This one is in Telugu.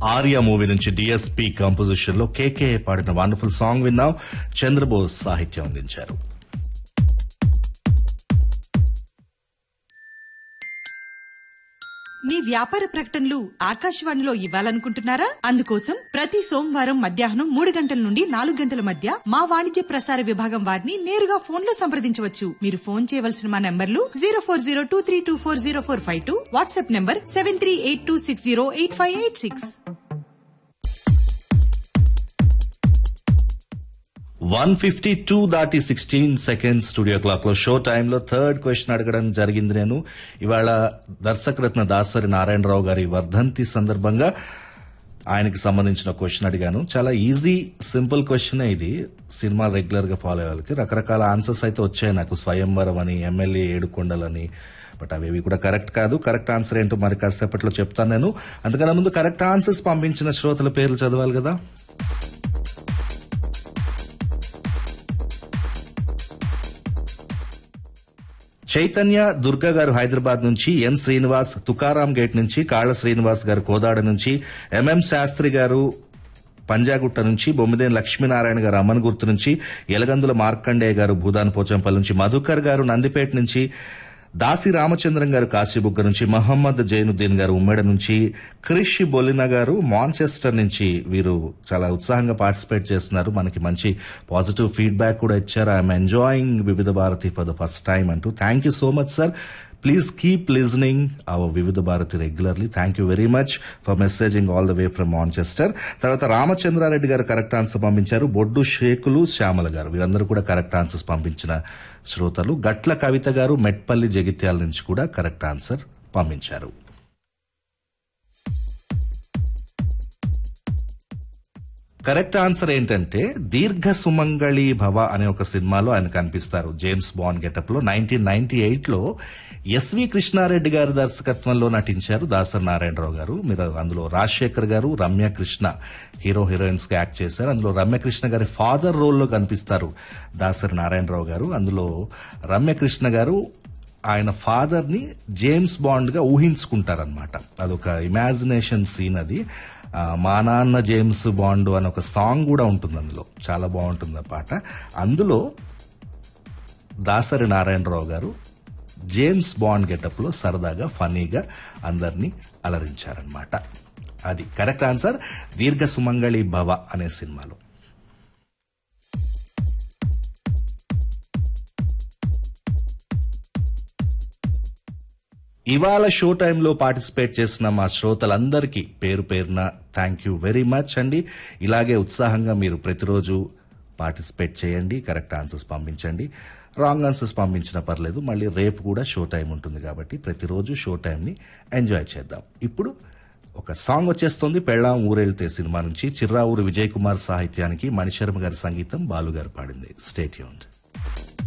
ఆర్య మూవీ నుంచి డిఎస్పి కంపోజిషన్ లో కేకే పాడిన వండర్ఫుల్ సాంగ్ విన్నాం చంద్రబోస్ సాహిత్యం అందించారు మీ వ్యాపార ప్రకటనలు ఆకాశవాణిలో ఇవ్వాలనుకుంటున్నారా అందుకోసం ప్రతి సోమవారం మధ్యాహ్నం మూడు గంటల నుండి నాలుగు గంటల మధ్య మా వాణిజ్య ప్రసార విభాగం వారిని నేరుగా ఫోన్ లో సంప్రదించవచ్చు మీరు ఫోన్ చేయవలసిన మా నంబర్లు zero four zero two three two four zero four five two WhatsApp number seven three eight two six zero eight five eight six one fifty two దాటి సిక్స్టీన్ సెకండ్స్ స్టూడియో క్లాక్ లో షో టైంలో థర్డ్ క్వశ్చన్ అడగడం జరిగింది నేను ఇవాళ దర్శకరత్న దాసరి నారాయణరావు గారి వర్ధంతి సందర్భంగా ఆయనకి సంబంధించిన క్వశ్చన్ అడిగాను చాలా ఈజీ సింపుల్ క్వశ్చన్ ఇది సినిమా రెగ్యులర్ గా ఫాలో అయ్యే వాళ్ళకి రకరకాల ఆన్సర్స్ అయితే వచ్చాయి నాకు స్వయంవరం అని ఎమ్మెల్యే ఏడుకొండలని బట్ అవేవి కూడా కరెక్ట్ కాదు కరెక్ట్ ఆన్సర్ ఏంటో మరి కాసేపట్లో చెప్తాను నేను అందుకన్నా ముందు కరెక్ట్ ఆన్సర్స్ పంపించిన శ్రోతల పేర్లు చదవాలి కదా చైతన్య దుర్గా గారు హైదరాబాద్ నుంచి ఎన్ శ్రీనివాస్ తుకారాం గేట్ నుంచి కాళ్ళ శ్రీనివాస్ గారు కోదాడ నుంచి ఎంఎం శాస్త్రి గారు పంజాగుట్ట నుంచి బొమ్మిదేని లక్ష్మీనారాయణ గారు అమ్మన్ గుర్తు నుంచి ఎలగందుల మార్కండేయ గారు భూదాన్ పోచంపల్లి నుంచి మధుకర్ గారు నందిపేట నుంచి దాసి రామచంద్రం గారు కాశీబుగ్గ నుంచి మహమ్మద్ జైనుద్దీన్ గారు ఉమ్మడి నుంచి క్రిష్ బొలినా గారు మాంచెస్టర్ నుంచి వీరు చాలా ఉత్సాహంగా పార్టిసిపేట్ చేస్తున్నారు మనకి మంచి పాజిటివ్ ఫీడ్బ్యాక్ కూడా ఇచ్చారు I'm enjoying Vividh Bharati for the first time అంటూ thank you so much sir please keep listening our Vividh Bharati regularly thank you very much for messaging all the way from Manchester తర్వాత రామచంద్రారెడ్డి గారు కరెక్ట్ ఆన్సర్ పంపించారు బొడ్డు షేకులు శ్యామల గారు వీరందరూ కూడా కరెక్ట్ ఆన్సర్స్ పంపించిన శ్రోతలు గట్ల కవిత గారు మెట్పల్లి జగిత్యాల నుంచి కూడా కరెక్ట్ ఆన్సర్ పంపించారు కరెక్ట్ ఆన్సర్ ఏంటంటే దీర్ఘ సుమంగళి భవ అనే ఒక సినిమాలో ఆయన కనిపిస్తారు జేమ్స్ బాండ్ గెటప్ లో నైన్టీన్ నైన్టీ ఎయిట్ లో ఎస్వి కృష్ణారెడ్డి గారి దర్శకత్వంలో నటించారు దాసరి నారాయణరావు గారు మీరు అందులో రాజశేఖర్ గారు రమ్య కృష్ణ హీరో హీరోయిన్స్ గా యాక్ట్ చేశారు అందులో రమ్య కృష్ణ గారి ఫాదర్ రోల్లో కనిపిస్తారు దాసరి నారాయణరావు గారు అందులో రమ్య కృష్ణ గారు ఆయన ఫాదర్ ని జేమ్స్ బాండ్ గా ఊహించుకుంటారనమాట అదొక ఇమాజినేషన్ సీన్ అది ఆ, మా నాన్న జేమ్స్ బాండ్ అని ఒక సాంగ్ కూడా ఉంటుంది అందులో చాలా బాగుంటుంది ఆ పాట అందులో దాసరి నారాయణరావు గారు జేమ్స్ బాండ్ గెటప్ లో సరదాగా ఫనీగా అందరినీ అలరించారనమాట అది కరెక్ట్ ఆన్సర్ దీర్ఘ సుమంగళి భవ అనే సినిమాలో ఇవాళ షో టైంలో పార్టిసిపేట్ చేసిన మా శ్రోతలందరికీ పేరు పేరున థ్యాంక్ యూ వెరీ మచ్ అండి ఇలాగే ఉత్సాహంగా మీరు ప్రతిరోజు పార్టిసిపేట్ చేయండి కరెక్ట్ ఆన్సర్స్ పంపించండి రాంగ్ ఆన్సర్స్ పంపించినా పర్లేదు మళ్ళీ రేపు కూడా షో టైం ఉంటుంది కాబట్టి ప్రతిరోజు షో టైంని ఎంజాయ్ చేద్దాం ఇప్పుడు ఒక సాంగ్ వచ్చేస్తుంది పెళ్ళాం ఊరెళ్తే సినిమా నుంచి చిర్రావూరు విజయ్ కుమార్ సాహిత్యానికి మణిశర్మ గారి సంగీతం బాలు గారు పాడింది స్టేట్యూన్డ్